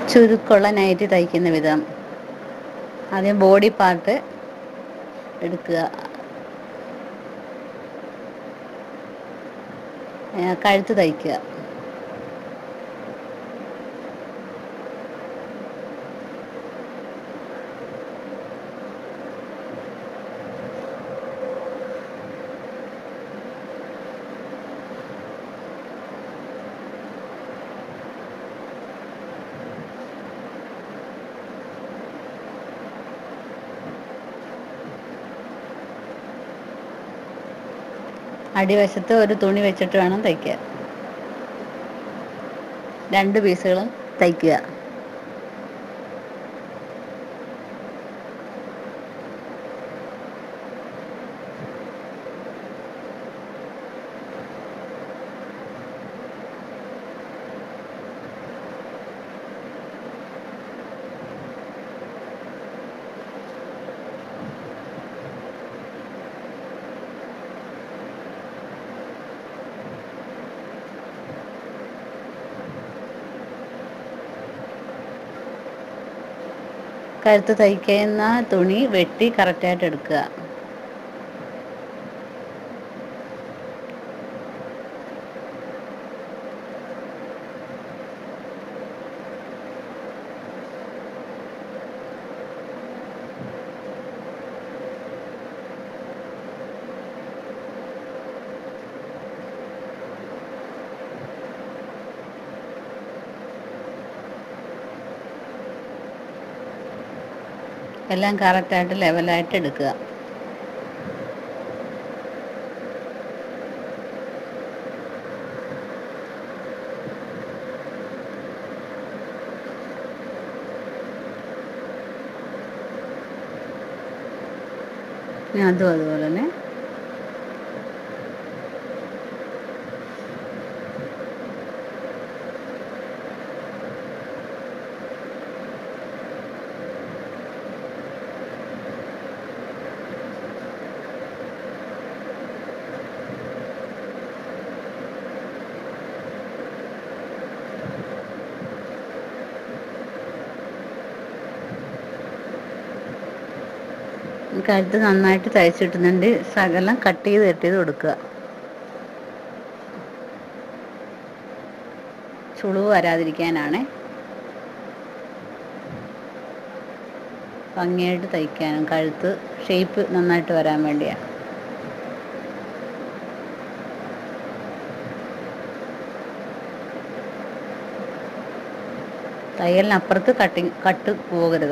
ചുരുക്കമുള്ള nightie തയ്ക്കുന്ന വിധം ആദ്യം ബോഡി പാർട്ട് എടുക്കുക ഏ, കഴുത്ത് തയ്ക്കുക അടിവശത്ത് ഒരു തുണി വെച്ചിട്ട് വേണം തയ്ക്കാൻ രണ്ട് പീസുകളും തയ്ക്കുക കഴുത്ത് തയ്ക്കുന്ന തുണി വെട്ടി കറക്റ്റായിട്ട് എടുക്കുക എല്ലാം കറക്റ്റായിട്ട് ലെവലായിട്ട് എടുക്കുക ഇനി അതും അതുപോലെ തന്നെ കഴുത്ത് നന്നായിട്ട് തയ്ച്ച് കിട്ടുന്നുണ്ട് ശകലം കട്ട് ചെയ്ത് കട്ട് ചെയ്ത് കൊടുക്കുക ചുളിവ് വരാതിരിക്കാനാണ് ഭംഗിയായിട്ട് തയ്ക്കാനും കഴുത്ത് ഷേപ്പ് നന്നായിട്ട് വരാൻ വേണ്ടിയാണ് തയ്യലിനപ്പുറത്ത് കട്ടിങ് കട്ട് പോകരുത്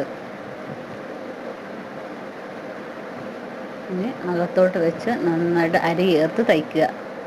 ഇനി അകത്തോട്ട് വെച്ച് നന്നായിട്ട് അരി ചേർത്ത് തയ്ക്കുക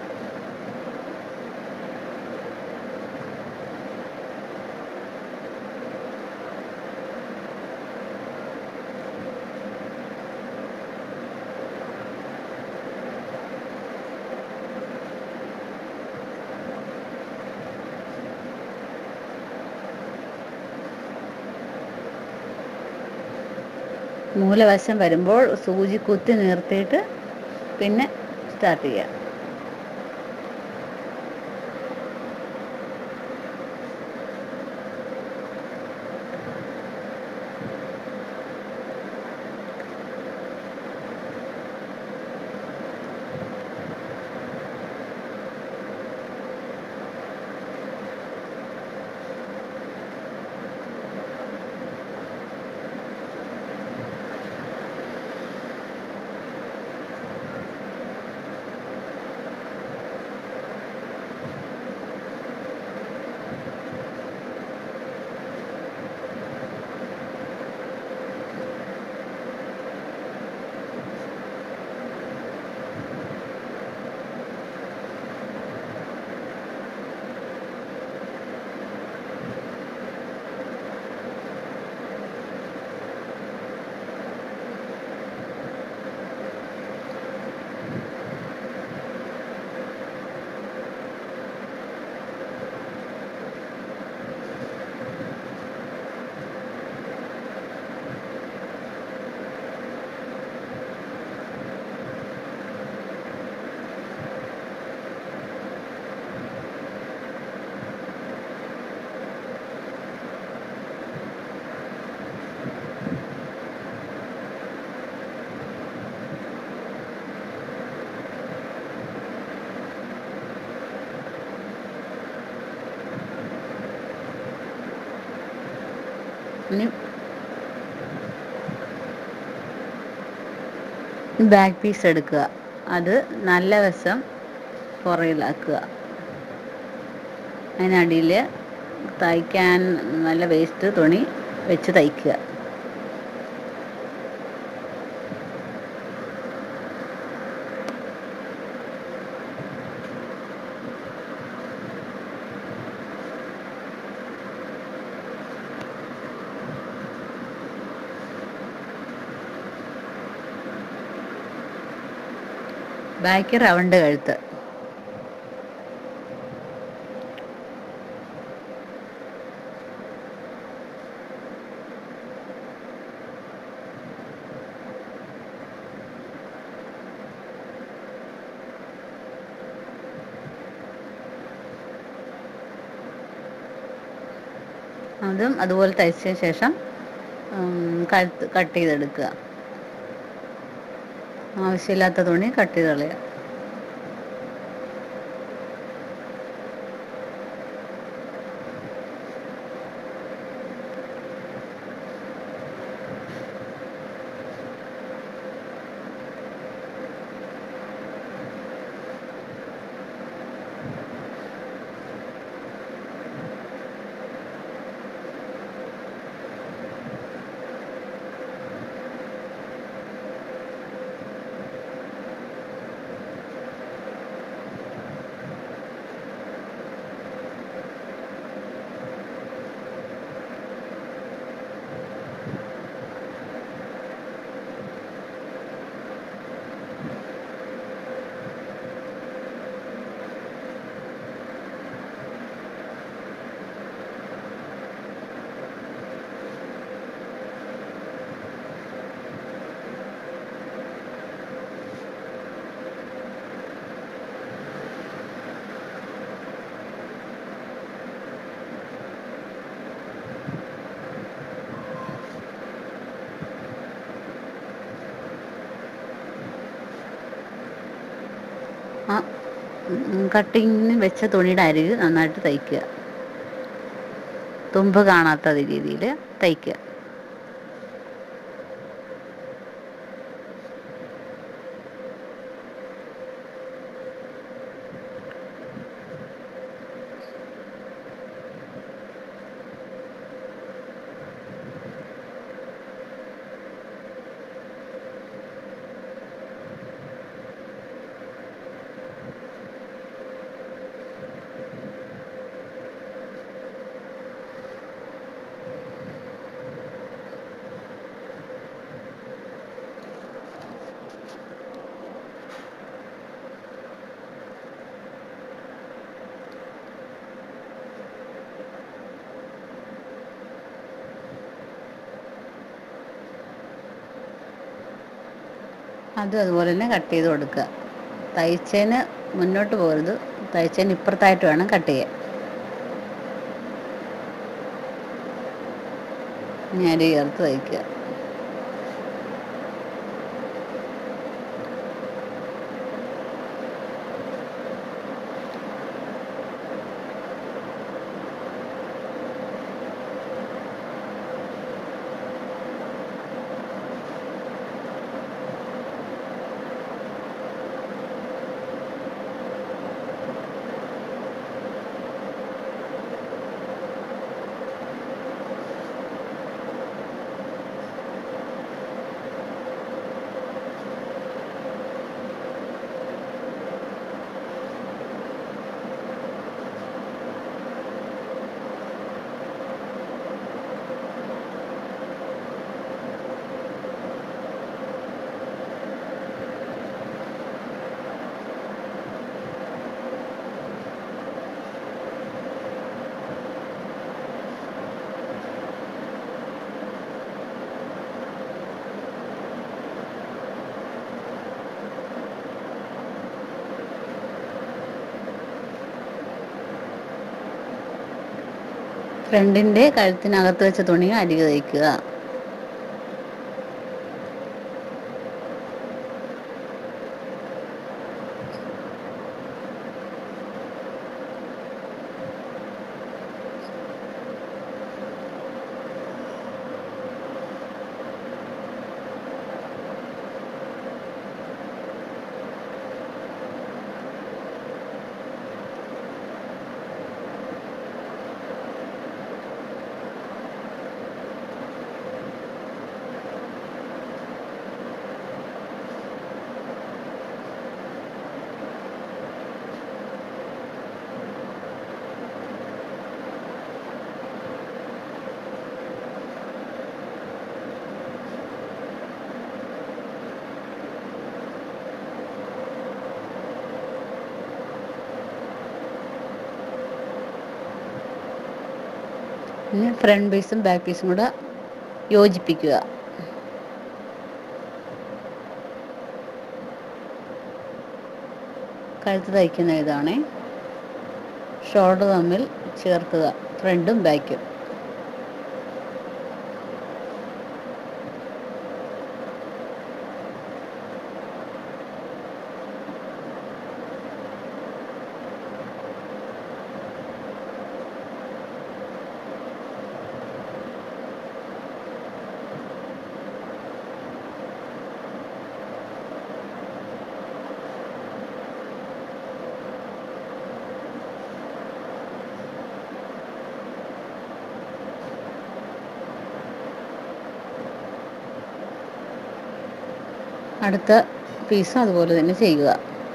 മൂലവശം വരുമ്പോൾ സൂചി കുത്തി നിർത്തിയിട്ട് പിന്നെ സ്റ്റാർട്ട് ചെയ്യുക ഇനി ബാക്ക് പീസ് എടുക്കുക അത് നല്ല വശം പുറകിലാക്കുക അതിനടിയിൽ തയ്ക്കാൻ നല്ല വേസ്റ്റ് തുണി വെച്ച് തയ്ക്കുക ബാക്ക് റൗണ്ട് കഴുത്ത് അതും അതുപോലെ തയ്ച്ചതിന് ശേഷം ഉം, കഴുത്ത് കട്ട് ചെയ്തെടുക്കുക ആവശ്യമില്ലാത്ത തുണി കട്ട് ചെയ്ത് കളയുക ആ കട്ടിങ്ങിന് വെച്ച തുണിയുടെ അരിക് നന്നായിട്ട് തയ്ക്കുക തുമ്പ് കാണാത്ത രീതിയിൽ തയ്ക്കുക അതും അതുപോലെ തന്നെ കട്ട് ചെയ്ത് കൊടുക്കുക തയ്ച്ചതിന് മുന്നോട്ട് പോകരുത് തയ്ച്ചതിന് ഇപ്പുറത്തായിട്ട് വേണം കട്ട് ചെയ്യാൻ ഇനി അരി ചേർത്ത് തയ്ക്കുക ഫ്രണ്ടിൻ്റെ കഴുത്തിനകത്ത് വെച്ച തുണി അരികെ തയ്ക്കുക ഇനി ഫ്രണ്ട് പീസും ബാക്ക് പീസും കൂടെ യോജിപ്പിക്കുക കഴുത്ത് തയ്ക്കുന്ന ഇതാണേ ഷോൾഡർ തമ്മിൽ ചേർക്കുക ഫ്രണ്ടും ബാക്കും അടുത്ത പീസും അതുപോലെ തന്നെ ചെയ്യുക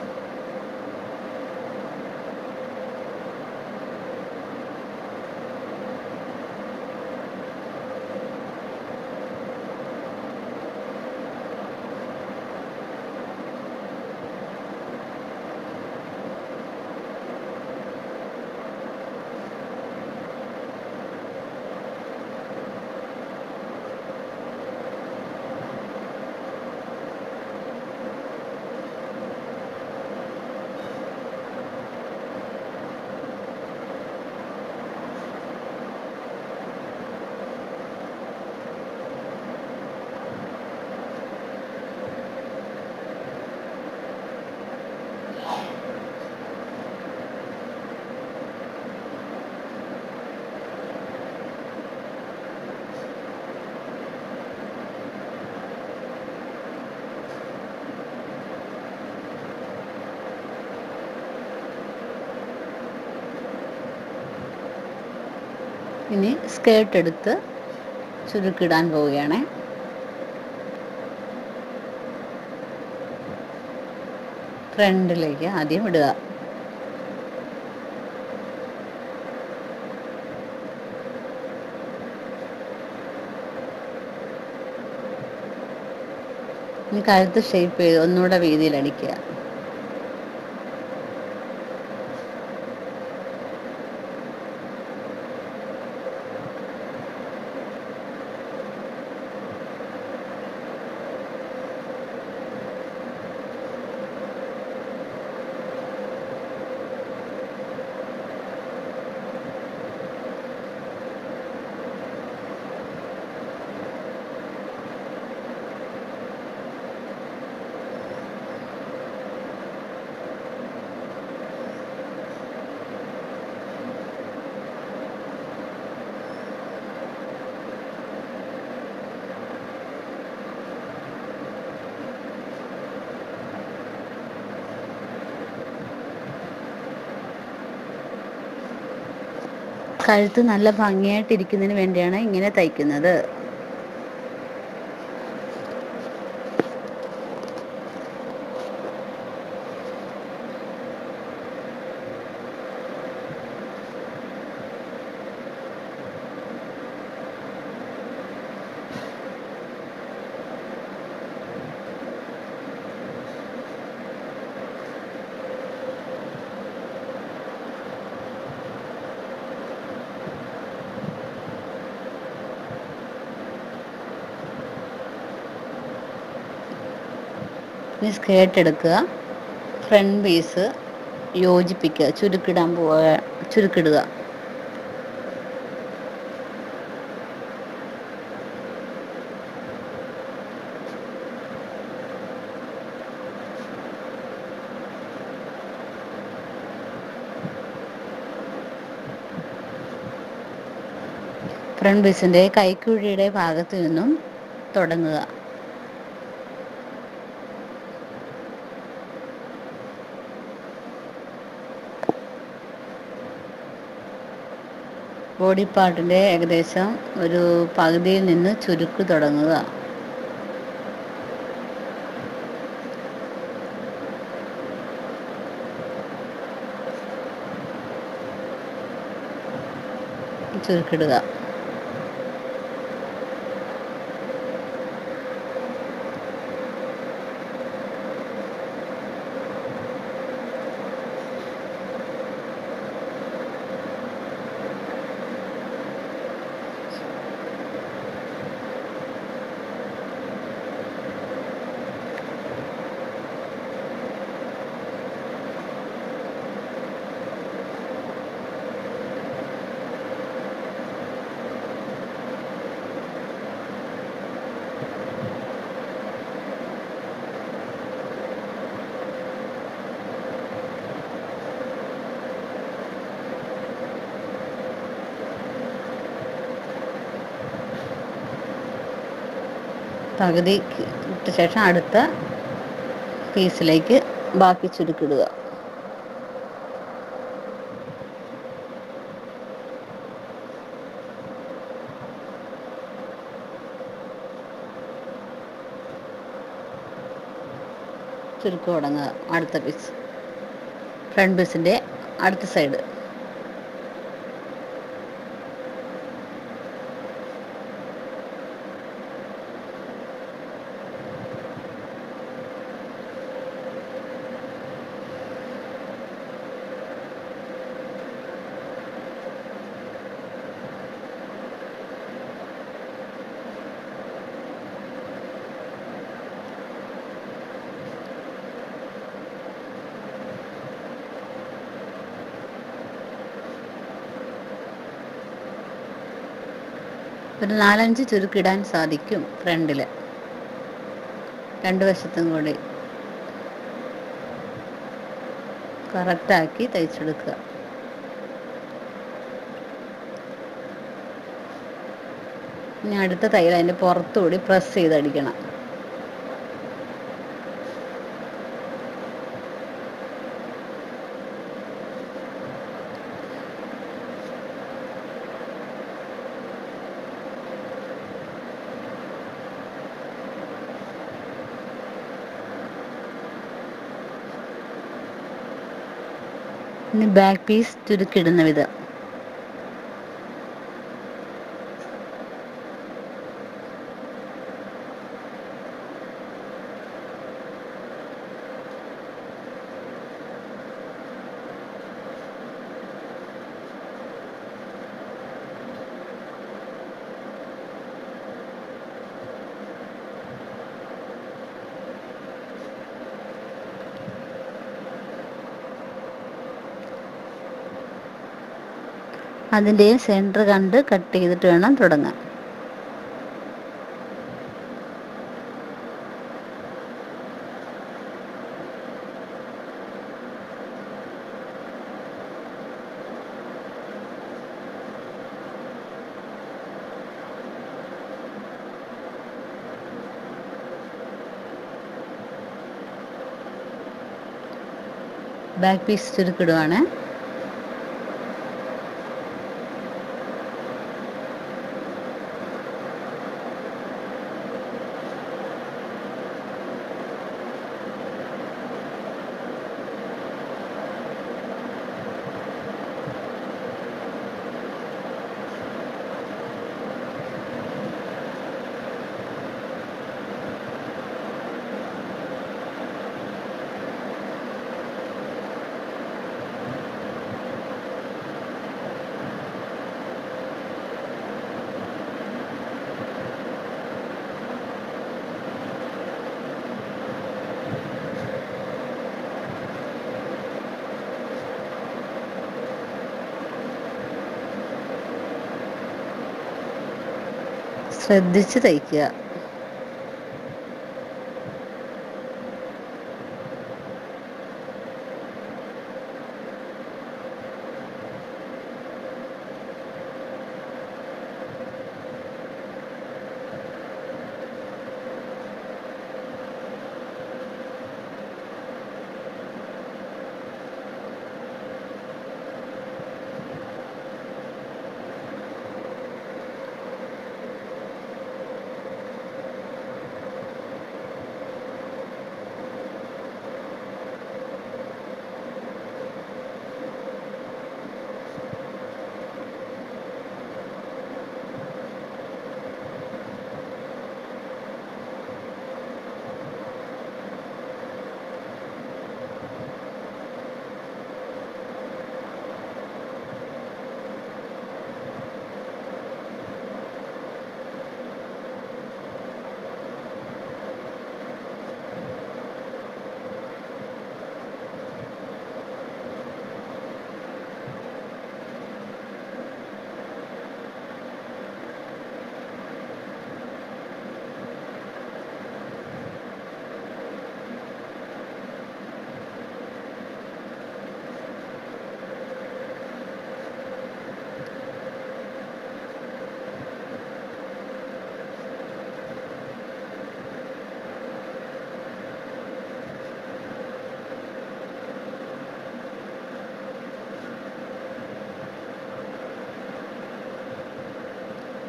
ഇനി സ്കേർട്ട് എടുത്ത് ചുരുക്കിടാൻ പോവുകയാണ് ഫ്രണ്ടിലേക്ക് ആദ്യം ഇടുക ഇനി കഴുത്ത് ഷേപ്പ് ചെയ്ത് ഒന്നുകൂടെ വീതിയിൽ അടിക്കുക കഴുത്ത് നല്ല ഭംഗിയായിട്ടിരിക്കുന്നതിന് വേണ്ടിയാണ് ഇങ്ങനെ തയ്ക്കുന്നത് ഇനി സ്കേർട്ട് എടുക്കുക ഫ്രണ്ട് പീസ് യോജിപ്പിക്കുക ചുരുക്കിടാൻ പോവുക ചുരുക്കിടുക ഫ്രണ്ട് പീസിൻ്റെ കൈക്കുഴിയുടെ ഭാഗത്ത് നിന്നും തുടങ്ങുക ബോഡി പാർട്ടിൻ്റെ ഏകദേശം ഒരു പകുതിയിൽ നിന്ന് ചുരുക്ക് തുടങ്ങുക ചുരുക്കിടുക പകുതി ഇട്ട ശേഷം അടുത്ത പീസിലേക്ക് ബാക്കി ചുരുക്കിടുക ചുരുക്കം തുടങ്ങുക അടുത്ത പീസ് ഫ്രണ്ട് പീസിൻ്റെ അടുത്ത സൈഡ് ഒരു നാലഞ്ച് ചുരുക്കിടാൻ സാധിക്കും ഫ്രണ്ടിൽ രണ്ട് വശത്തും കൂടി കറക്റ്റാക്കി തയ്ച്ചെടുക്കുക ഇനി അടുത്ത തയ്യൽ അതിൻ്റെ പുറത്തുകൂടി പ്രസ് ചെയ്തടിക്കണം ഇനി ബാക്ക് പീസ് ചുരുക്കിടുന്ന വിധം അതിൻ്റെയും സെൻറ്റർ കണ്ട് കട്ട് ചെയ്തിട്ട് വേണം തുടങ്ങാൻ ബാക്ക് പീസ് ചുരുക്കിടുവാണ് ശ്രദ്ധിച്ച് തയ്ക്കുക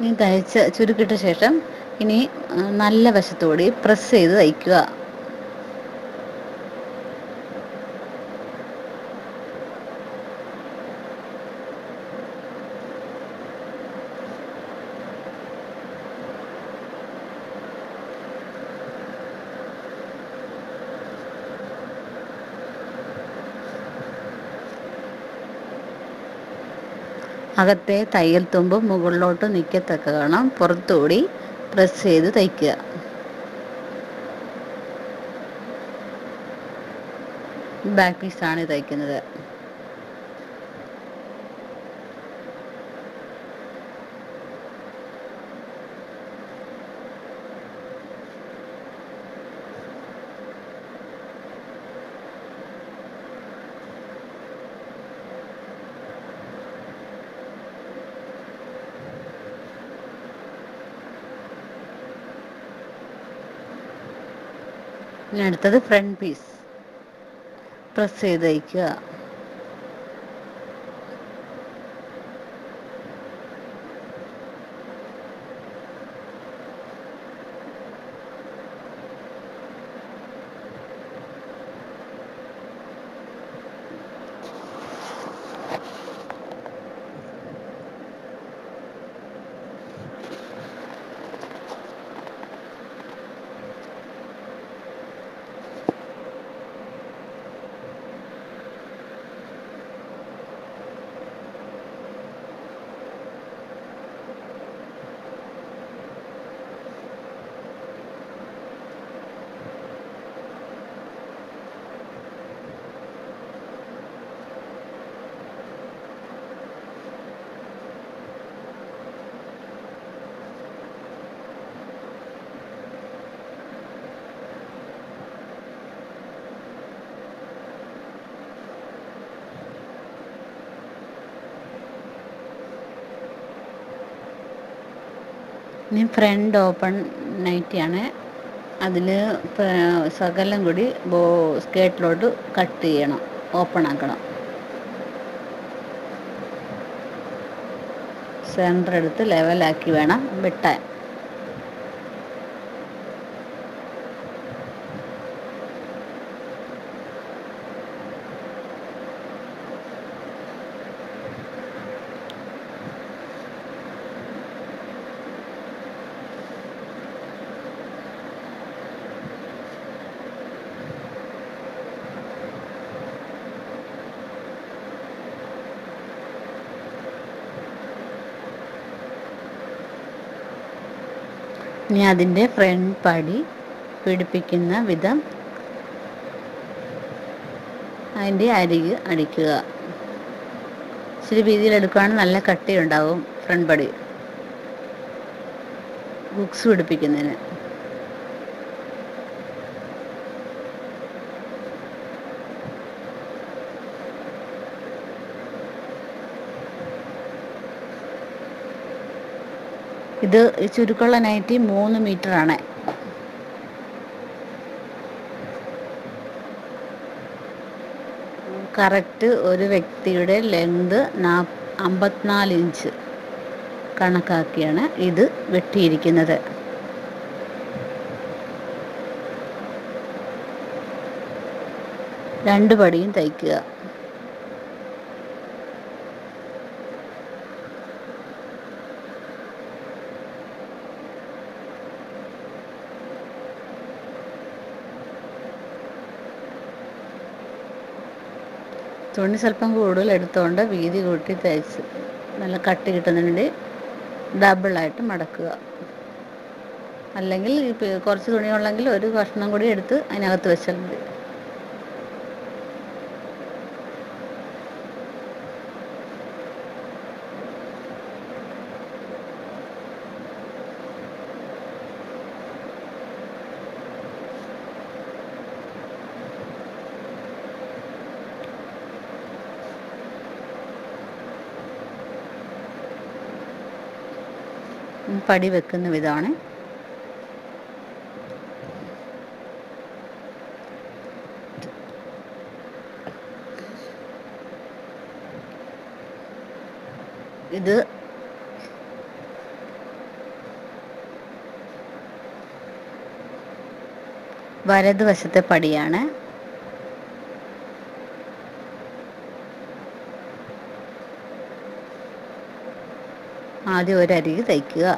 ഇനി തയ്ച്ച് ചുരുക്കിട്ട ശേഷം ഇനി ആ, നല്ല വശത്തോടെ പ്രസ് ചെയ്ത് തയ്ക്കുക അകത്തെ തയ്യൽ തുമ്പ് മുകളിലോട്ട് നിൽക്കത്തക്കവണ്ണം പുറത്തുകൂടി പ്രസ് ചെയ്ത് തയ്ക്കുക ബാക്ക് പീസാണ് തയ്ക്കുന്നത് ഇനി അടുത്തത് ഫ്രണ്ട് പീസ് പ്രസ് ചെയ്ത് തയ്ക്കുക ഇനി ഫ്രണ്ട് ഓപ്പൺ നൈറ്റിയാണ് അതിൽ സകലം കൂടി ബോ സ്കേർട്ടിലോട്ട് കട്ട് ചെയ്യണം ഓപ്പൺ ആക്കണം സെൻറ്റർ എടുത്ത് ലെവലാക്കി വേണം വെട്ടാൻ ഇനി അതിൻ്റെ ഫ്രണ്ട് പടി പിടിപ്പിക്കുന്ന വിധം അതിൻ്റെ അരിക് അടിക്കുക ഇച്ചിരി വീതിയിൽ എടുക്കുകയാണെങ്കിൽ നല്ല കട്ടിയുണ്ടാവും ഫ്രണ്ട് പടി ബുക്സ് പിടിപ്പിക്കുന്നതിന് ഇത് ഈ ചുരുക്കമുള്ള നൈറ്റി മൂന്ന് മീറ്റർ ആണ് കറക്റ്റ് ഒരു വ്യക്തിയുടെ ലെങ്ത് നാ അമ്പത്തിനാല് ഇഞ്ച് കണക്കാക്കിയാണ് ഇത് വെട്ടിയിരിക്കുന്നത് രണ്ട് പടിയും തയ്ക്കുക തുണി സ്വല്പം കൂടുതൽ എടുത്തുകൊണ്ട് വീതി കൂട്ടി തയ്ച്ച് നല്ല കട്ടി കിട്ടുന്നതിന് വേണ്ടി ഡബിളായിട്ട് മടക്കുക അല്ലെങ്കിൽ ഇപ്പം കുറച്ച് തുണിയുള്ളെങ്കിൽ ഒരു കഷ്ണം കൂടി എടുത്ത് അതിനകത്ത് വെച്ചാൽ മതി പടി വെക്കുന്ന വിധമാണ് ഇത് വലതുവശത്തെ പടിയാണ് ആദ്യം ഒരരിക് തയ്ക്കുക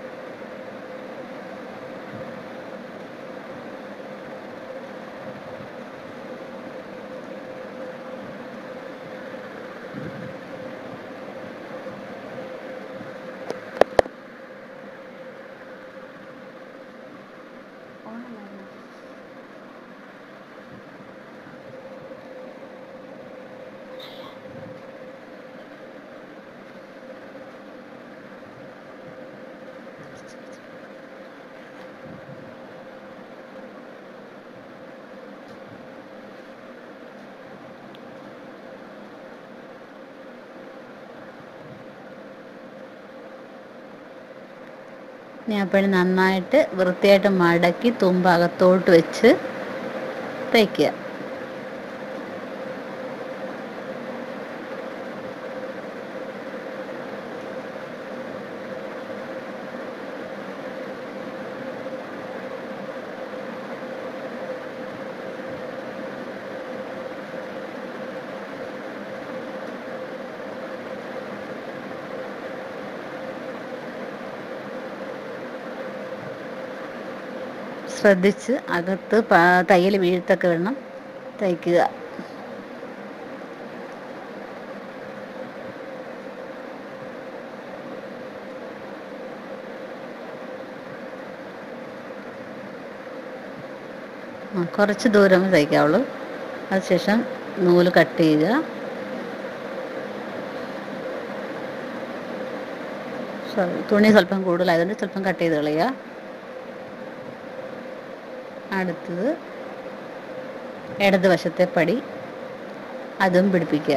ഇനി അപ്പോഴും നന്നായിട്ട് വൃത്തിയായിട്ട് മടക്കി തുമ്പ് അകത്തോട്ട് വെച്ച് തയ്ക്കുക ശ്രദ്ധിച്ച് അകത്ത് പ- തയ്യൽ വീഴ്ത്തൊക്കെ വേണം തയ്ക്കുക ആ, കുറച്ച് ദൂരം തയ്ക്കാവുള്ളൂ അതിനുശേഷം നൂല് കട്ട് ചെയ്യുക സോറി തുണി സ്വല്പം കൂടുതലായതുകൊണ്ട് സ്വല്പം കട്ട് ചെയ്ത് കളയുക അടുത്തത് ഇടതുവശത്തെ പടി അതും പിടിപ്പിക്കുക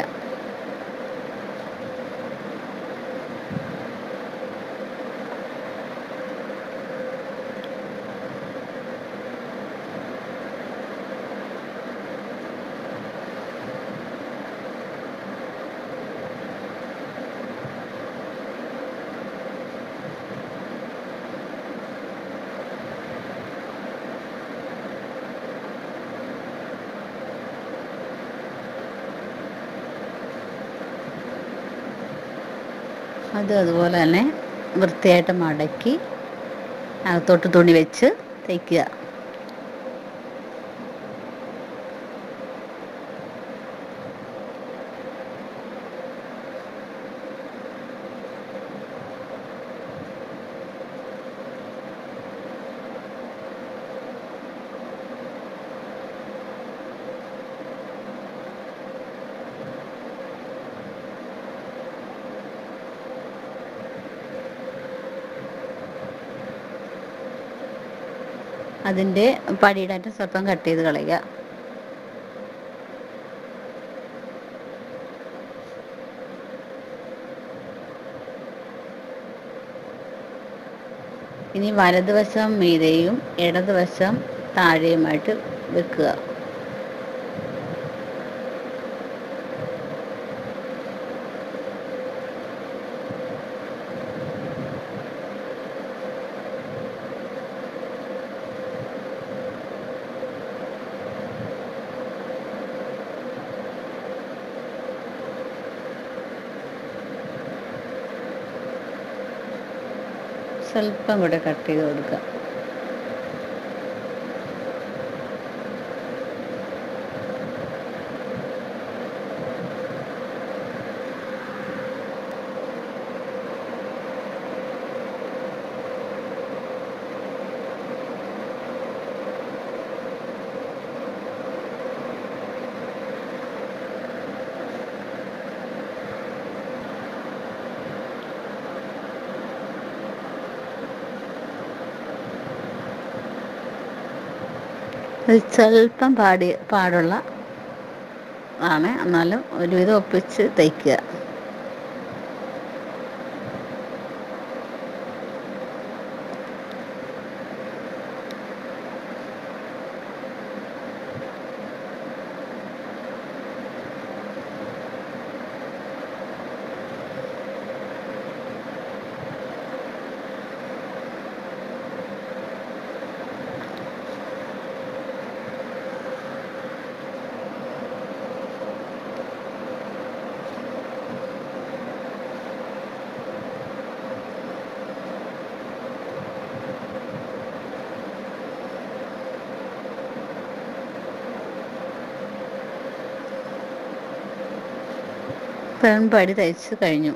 അത് അതുപോലെ തന്നെ വൃത്തിയായിട്ട് മടക്കി അകത്തോട്ട് തുണി വെച്ച് തയ്ക്കുക അതിൻ്റെ പടിയുടെ അറ്റം സ്വല്പം കട്ട് ചെയ്ത് കളയുക ഇനി വലതുവശം മീതെയും ഇടതുവശം താഴെയുമായിട്ട് വെക്കുക സ്വല്പം കൂടെ കട്ട് ചെയ്ത് കൊടുക്കുക ഇത് സ്വല്പം പാടി പാടുള്ള ആണ് എന്നാലും ഒരുവിധം ഒപ്പിച്ച് തയ്ക്കുക ഫ്രണ്ട് പടി തയ്ച്ച് കഴിഞ്ഞു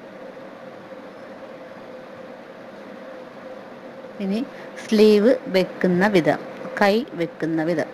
ഇനി സ്ലീവ് വെക്കുന്ന വിധം കൈ വെക്കുന്ന വിധം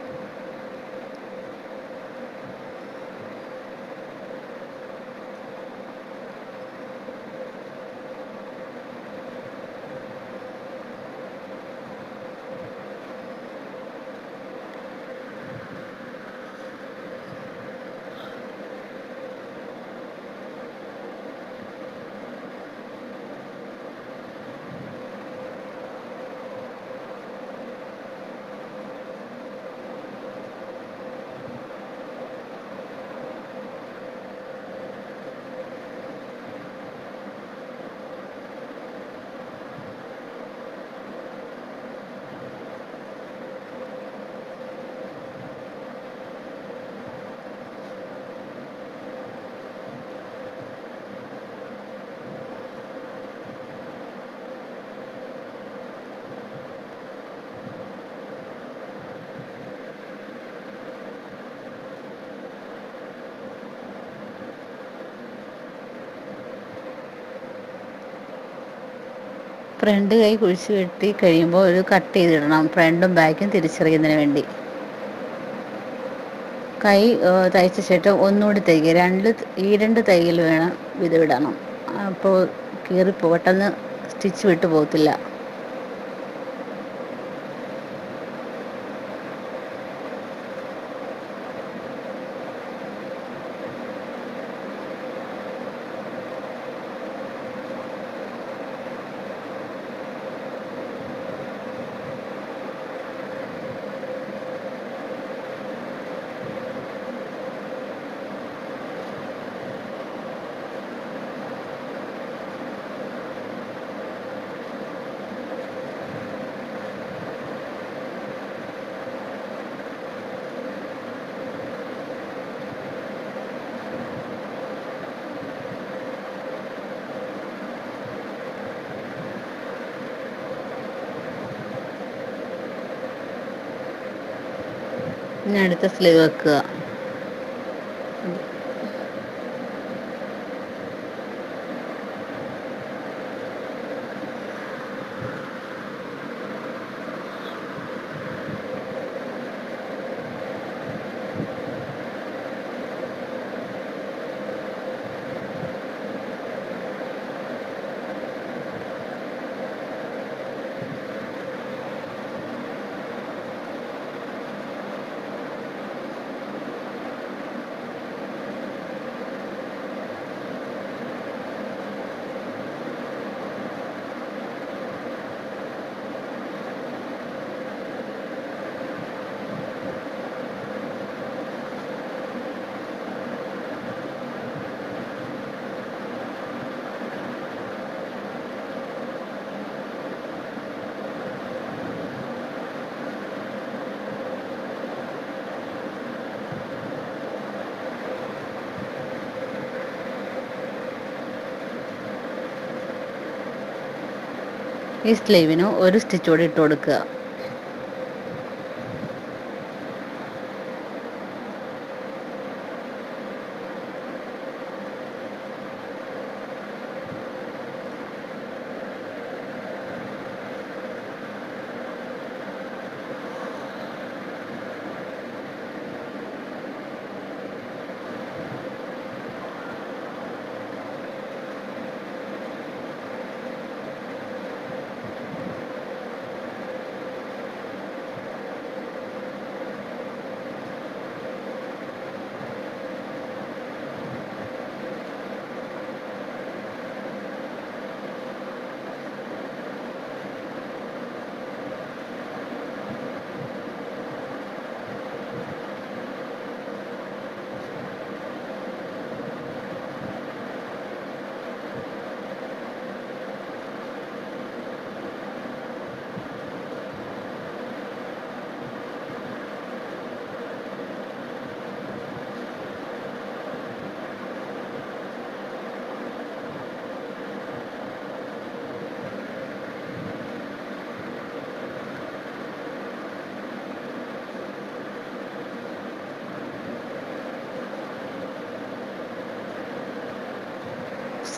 ഫ്രണ്ട് കൈ കുഴിച്ച് വെട്ടി കഴിയുമ്പോൾ ഒരു കട്ട് ചെയ്തിടണം ഫ്രണ്ടും ബാക്കും തിരിച്ചറിയുന്നതിന് വേണ്ടി കൈ ഏഹ്, തയ്ച്ച ശേഷം ഒന്നുകൂടി തയ്ക്കുക രണ്ട് ത- ഈ രണ്ട് തയ്യൽ വേണം ഇത് ഇടണം അപ്പോൾ കീറിപ്പോ പെട്ടെന്ന് സ്റ്റിച്ച് വിട്ടു പോകത്തില്ല ഇനി അടുത്ത സ്ലീവ് വെക്കുക ഈ സ്ലീവിന് ഒരു സ്റ്റിച്ച് കൂടി ഇട്ട് കൊടുക്കുക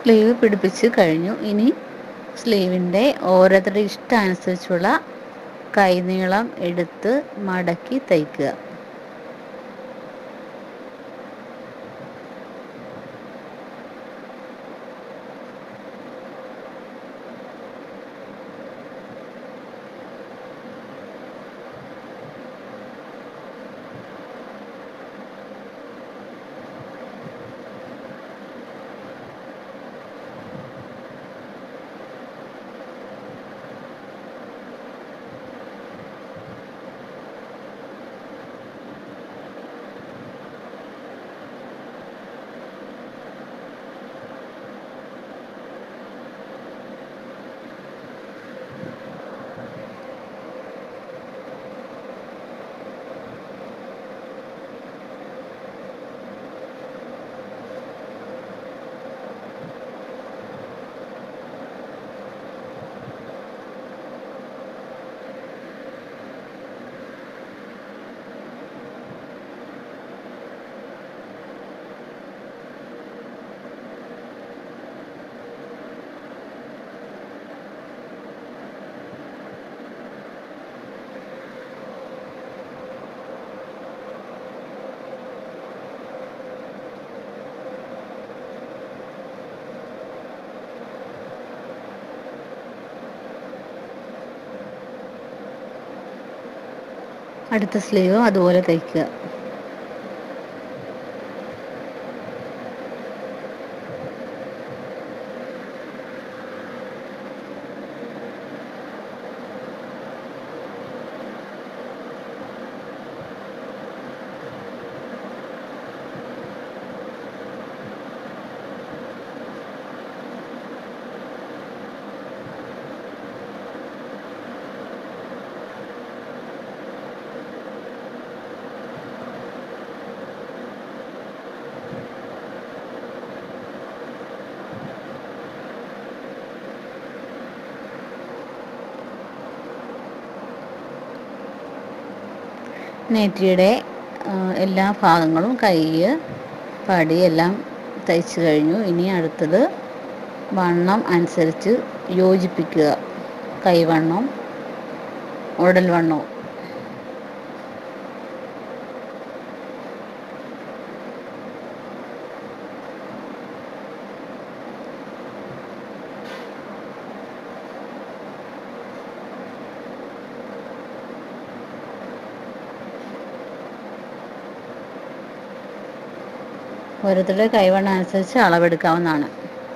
സ്ലീവ് പിടിപ്പിച്ച് കഴിഞ്ഞു ഇനി സ്ലീവിൻ്റെ ഓരോരുത്തരുടെ ഇഷ്ടാനുസരിച്ചുള്ള കൈനീളം എടുത്ത് മടക്കി തയ്ക്കുക അടുത്ത സ്ലീവും അതുപോലെ തയ്ക്കുക നെറ്റിയുടെ ആ, എല്ലാ ഭാഗങ്ങളും കൈ പടി എല്ലാം തയ്ച്ചു കഴിഞ്ഞു ഇനി അടുത്തത് വണ്ണം അനുസരിച്ച് യോജിപ്പിക്കുക കൈവണ്ണം ഉടൽ വണ്ണവും ഓരോരുത്തരുടെ കൈവണ്ണം അനുസരിച്ച് അളവെടുക്കാവുന്നതാണ്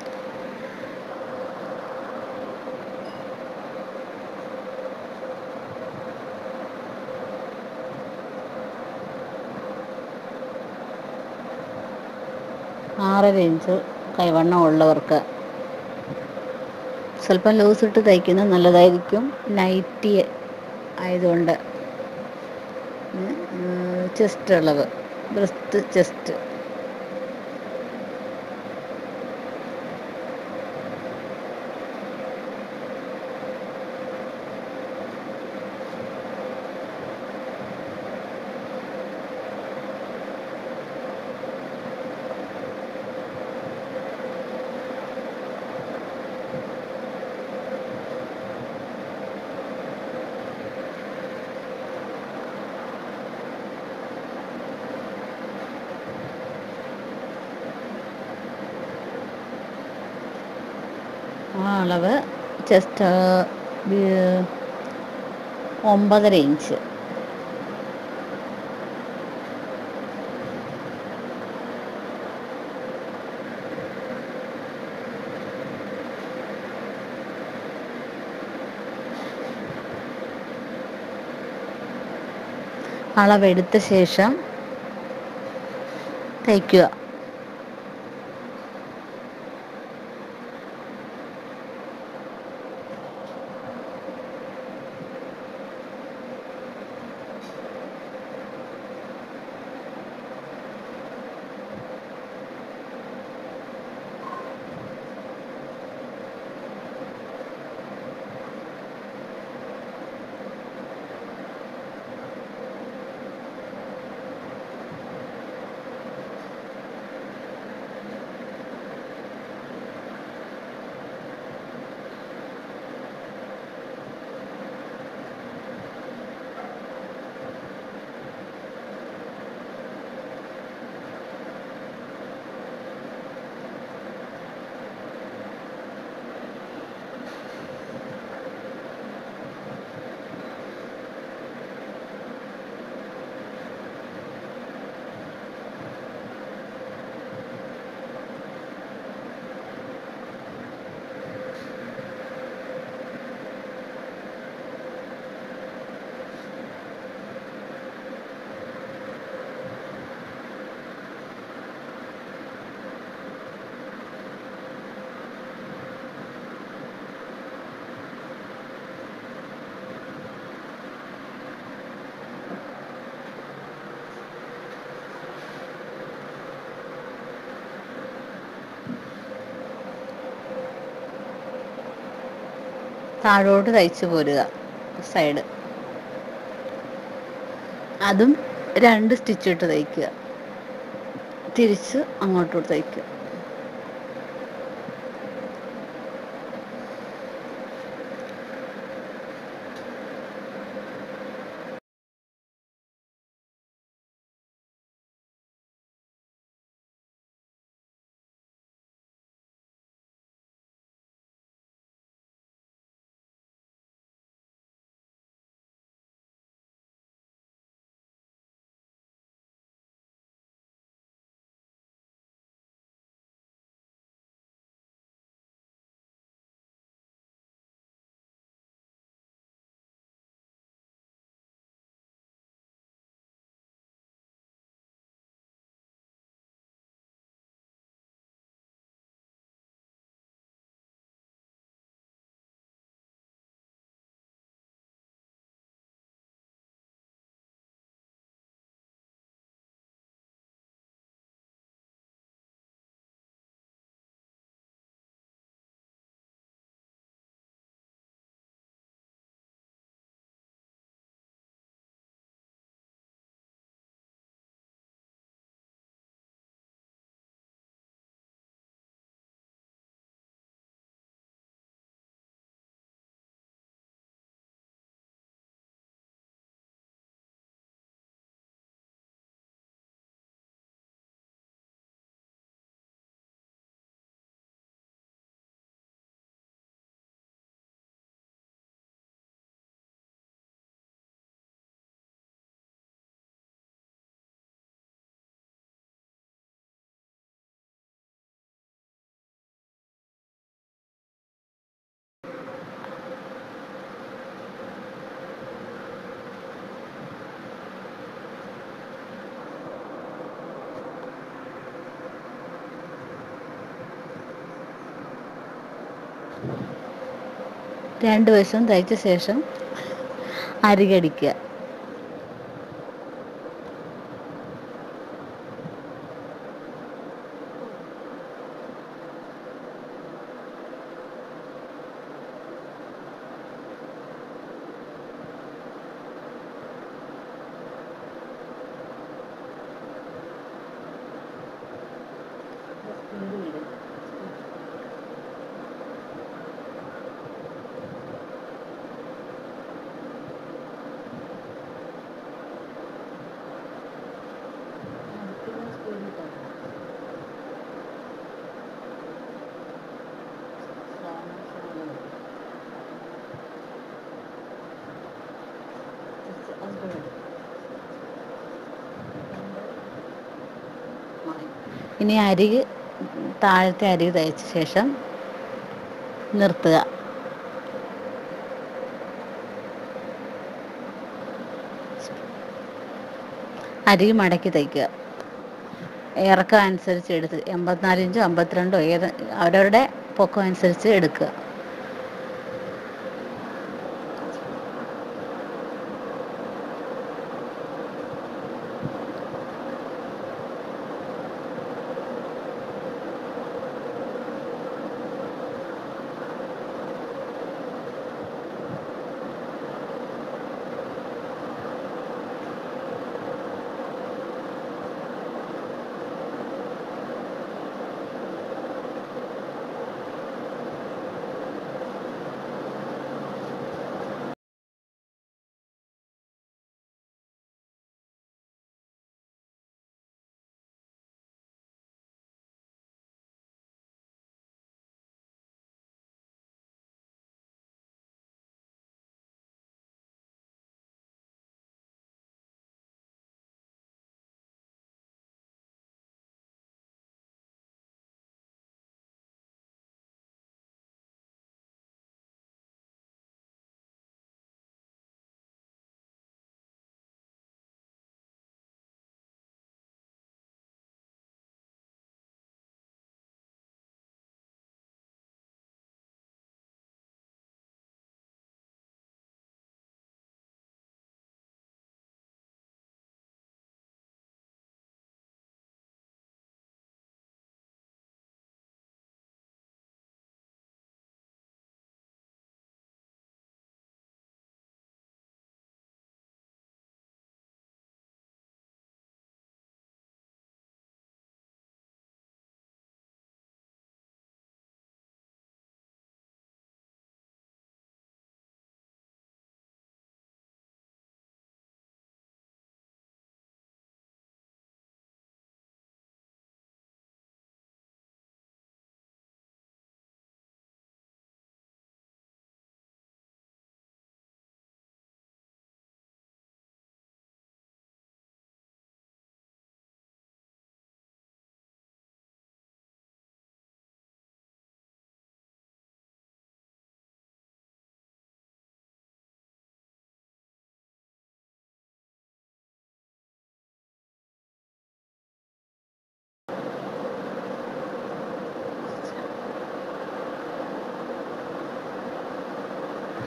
ആറര ഇഞ്ച് കൈവണ്ണം ഉള്ളവർക്ക് സ്വല്പം ലൂസ് ഇട്ട് തയ്ക്കുന്നത് നല്ലതായിരിക്കും നൈറ്റി ആയതുകൊണ്ട് ചെസ്റ്റ് അളവ് ബ്രസ്റ്റ് ചെസ്റ്റ് ആ അളവ് ചെസ്റ്റ് ഒമ്പതര ഇഞ്ച് അളവെടുത്ത ശേഷം തയ്ക്കുക താഴോട്ട് തയ്ച്ച് പോരുക സൈഡ് അതും രണ്ട് സ്റ്റിച്ച് ഇട്ട് തയ്ക്കുക തിരിച്ച് അങ്ങോട്ടോട്ട് തയ്ക്കുക രണ്ട് വശവും തയ്ച്ച ശേഷം അരികടിക്കുക ഇനി അരി താഴത്തെ അരി തയ്ച്ച ശേഷം നിർത്തുക അരി മടക്കി തയ്ക്കുക ഇറക്കം അനുസരിച്ച് എടുത്ത് എൺപത്തിനാല് ഇഞ്ചോ അമ്പത്തിരണ്ടോ ഏത് അവരവരുടെ പൊക്കം അനുസരിച്ച് എടുക്കുക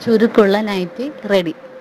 ചുരുക്കുള്ള നൈറ്റി റെഡി